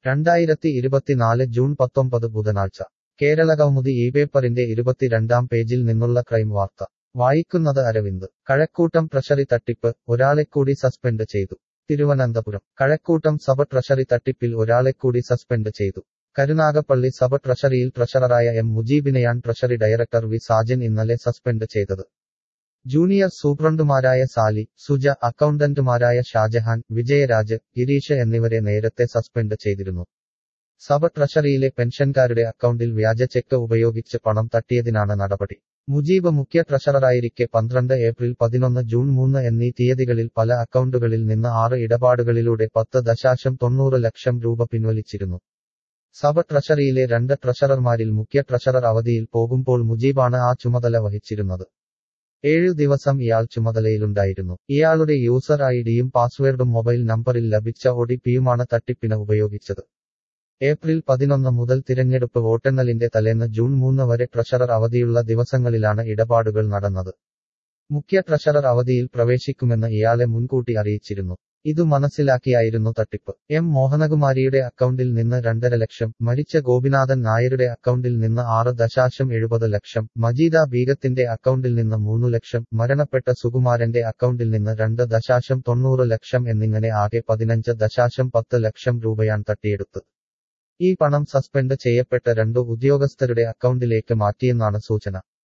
രണ്ടായിരത്തി ഇരുപത്തിനാല് ജൂൺ പത്തൊമ്പത് ബുധനാഴ്ച കേരള കൗമുദി ഈ പേപ്പറിന്റെ ഇരുപത്തിരണ്ടാം പേജിൽ നിന്നുള്ള ക്രൈം വാർത്ത വായിക്കുന്നത് അരവിന്ദ് കഴക്കൂട്ടം ട്രഷറി തട്ടിപ്പ് ഒരാളെക്കൂടി സസ്പെൻഡ് ചെയ്തു തിരുവനന്തപുരം കഴക്കൂട്ടം സബ് ട്രഷറി തട്ടിപ്പിൽ ഒരാളെക്കൂടി സസ്പെൻഡ് ചെയ്തു കരുനാഗപ്പള്ളി സബ് ട്രഷറിയിൽ ട്രഷററായ എം മുജീബിനെയാണ് ട്രഷറി ഡയറക്ടർ വി സാജൻ ഇന്നലെ സസ്പെൻഡ് ചെയ്തത് ജൂനിയർ സൂപ്രണ്ടുമാരായ സാലി സുജ അക്കൗണ്ടന്റുമാരായ ഷാജഹാൻ വിജയരാജ് ഗിരീഷ് എന്നിവരെ നേരത്തെ സസ്പെൻഡ് ചെയ്തിരുന്നു സബ് ട്രഷറിയിലെ പെൻഷൻകാരുടെ അക്കൗണ്ടിൽ വ്യാജ ചെക്ക് ഉപയോഗിച്ച് പണം തട്ടിയതിനാണ് നടപടി മുജീബ് മുഖ്യ ട്രഷററായിരിക്കെ പന്ത്രണ്ട് ഏപ്രിൽ പതിനൊന്ന് ജൂൺ മൂന്ന് എന്നീ തീയതികളിൽ പല അക്കൗണ്ടുകളിൽ നിന്ന് ആറ് ഇടപാടുകളിലൂടെ പത്ത് ദശാശം തൊണ്ണൂറ് ലക്ഷം രൂപ പിൻവലിച്ചിരുന്നു സബ് ട്രഷറിയിലെ രണ്ട് ട്രഷറർമാരിൽ മുഖ്യ ട്രഷറർ അവധിയിൽ പോകുമ്പോൾ മുജീബാണ് ആ ചുമതല വഹിച്ചിരുന്നത് ഏഴു ദിവസം ഇയാൾ ചുമതലയിലുണ്ടായിരുന്നു ഇയാളുടെ യൂസർ ഐ ഡിയും പാസ്വേഡും മൊബൈൽ നമ്പറിൽ ലഭിച്ച ഒടിപിയുമാണ് തട്ടിപ്പിന് ഉപയോഗിച്ചത് ഏപ്രിൽ പതിനൊന്ന് മുതൽ തിരഞ്ഞെടുപ്പ് വോട്ടെണ്ണലിന്റെ തലേന്ന് ജൂൺ മൂന്ന് വരെ ട്രഷറർ അവധിയുള്ള ദിവസങ്ങളിലാണ് ഇടപാടുകൾ നടന്നത് മുഖ്യ ട്രഷറർ അവധിയിൽ പ്രവേശിക്കുമെന്ന് ഇയാളെ മുൻകൂട്ടി അറിയിച്ചിരുന്നു ഇതു മനസ്സിലാക്കിയായിരുന്നു തട്ടിപ്പ് എം മോഹനകുമാരിയുടെ അക്കൗണ്ടിൽ നിന്ന് രണ്ടര ലക്ഷം മരിച്ച ഗോപിനാഥൻ നായരുടെ അക്കൗണ്ടിൽ നിന്ന് ആറ് ദശാശം എഴുപത് ലക്ഷം മജീദ ബീഗത്തിന്റെ അക്കൗണ്ടിൽ നിന്ന് മൂന്നു ലക്ഷം മരണപ്പെട്ട സുകുമാരന്റെ അക്കൗണ്ടിൽ നിന്ന് രണ്ട് ദശാശം തൊണ്ണൂറ് ലക്ഷം എന്നിങ്ങനെ ആകെ പതിനഞ്ച് ദശാശം പത്ത് ലക്ഷം രൂപയാണ് തട്ടിയെടുത്തത് ഈ പണം സസ്പെൻഡ് ചെയ്യപ്പെട്ട രണ്ടു ഉദ്യോഗസ്ഥരുടെ അക്കൗണ്ടിലേക്ക് മാറ്റിയെന്നാണ് സൂചന